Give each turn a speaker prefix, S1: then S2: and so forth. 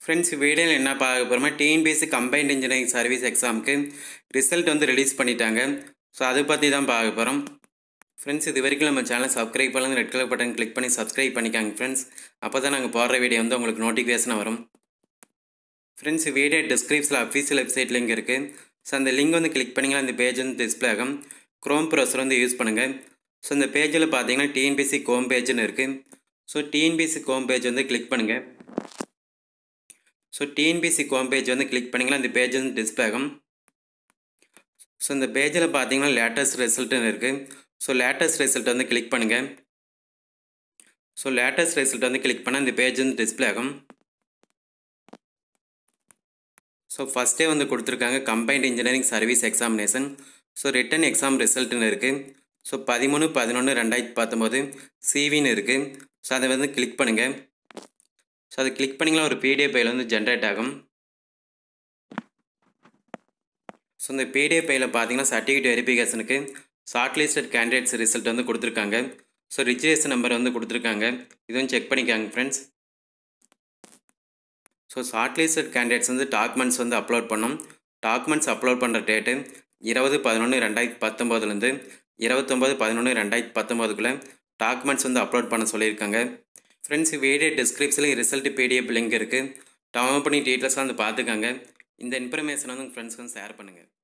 S1: friends வீடியோவில் என்ன பார்க்க போகிறோமா டிஎன்பிஎஸ்சி கம்பைன்ட் இன்ஜினியரிங் சர்வீஸ் எக்ஸாமுக்கு ரிசல்ட் வந்து ரிலீஸ் பண்ணிட்டாங்க ஸோ அதை பற்றி தான் பார்க்க போகிறோம் ஃப்ரெண்ட்ஸ் இது வரைக்கும் நம்ம சேனல் சப்ஸ்கிரைப் பண்ணலாம் ரெட் கலர் பட்டன் கிளிக் பண்ணி சப்ஸ்கிரைப் பண்ணிக்காங்க ஃப்ரெண்ட்ஸ் அப்போ தான் நாங்கள் போடுற வீடியோ வந்து உங்களுக்கு நோட்டிஃபிகேஷன் வரும் ஃப்ரெண்ட்ஸ் வீடியோ டிஸ்கிரிப்ஷனில் அஃபீஷியல் வெப்சைட் லிங்க் இருக்குது ஸோ அந்த லிங்க் வந்து கிளிக் பண்ணிங்கன்னா அந்த பேஜ் வந்து டிஸ்பிளே ஆகும் க்ரோம் ப்ரௌசர் வந்து யூஸ் பண்ணுங்கள் ஸோ இந்த பேஜில் பார்த்தீங்கன்னா டிஎன்பிஎஸ்சி கோம் பேஜ்னு இருக்குது ஸோ டிஎன்பிஎஸ்சி கோம் பேஜ் வந்து கிளிக் பண்ணுங்கள் ஸோ டிஎன்பிஎஸ்சி கோம் பேஜ் வந்து கிளிக் பண்ணிங்கன்னா இந்த பேஜ் வந்து டிஸ்பிளே ஆகும் ஸோ இந்த பேஜில் பார்த்தீங்கன்னா லேட்டஸ்ட் ரிசல்ட்டுன்னு இருக்குது ஸோ லேட்டஸ்ட் ரிசல்ட் வந்து கிளிக் பண்ணுங்கள் ஸோ லேட்டஸ்ட் ரிசல்ட் வந்து கிளிக் பண்ணால் இந்த பேஜ் வந்து டிஸ்பிளே ஆகும் ஸோ ஃபஸ்ட்டே வந்து கொடுத்துருக்காங்க combined engineering service examination so written exam ரிசல்ட்டுன்னு இருக்குது ஸோ பதிமூணு பதினொன்று ரெண்டாயிரத்தி பத்தொம்போது சிவின்னு இருக்குது ஸோ அதை வந்து கிளிக் பண்ணுங்கள் ஸோ அதை கிளிக் பண்ணிங்கன்னா ஒரு பிடிஎஃப் ஃபைல் வந்து ஜென்ரேட் ஆகும் ஸோ இந்த பிடிஎஃப் ஃபைலில் பார்த்தீங்கன்னா சர்டிஃபிகேட் வெரிஃபிகேஷனுக்கு ஷார்ட் லிஸ்டட் கேண்டிடேட்ஸ் ரிசல்ட் வந்து கொடுத்துருக்காங்க ஸோ ரிஜிஸ்ட்ரேஷன் நம்பர் வந்து கொடுத்துருக்காங்க இது வந்து செக் பண்ணிக்காங்க friends so shortlisted candidates வந்து டாக்குமெண்ட்ஸ் வந்து அப்லோட் பண்ணோம் டாக்குமெண்ட்ஸ் அப்லோட் பண்ணுற டேட்டு இருபது பதினொன்று ரெண்டாயிரத்தி பத்தொம்போதுலேருந்து இருபத்தொம்போது பதினொன்று ரெண்டாயிரத்தி பத்தொம்போதுக்குள்ளே டாக்குமெண்ட்ஸ் வந்து அப்லோட் பண்ண சொல்லியிருக்காங்க ஃப்ரெண்ட்ஸ் வீடியோ டிஸ்கிரிப்ஷனில் ரிசல்ட் பிடிஎஃப் லிங்க் இருக்குது டவுன்லோட் பண்ணி டீட்டெயில்ஸாக வந்து பார்த்துக்காங்க இந்த இன்ஃபர்மேஷன் வந்து உங்கள் ஃப்ரெண்ட்ஸ்க்கு வந்து ஷேர் பண்ணுங்கள்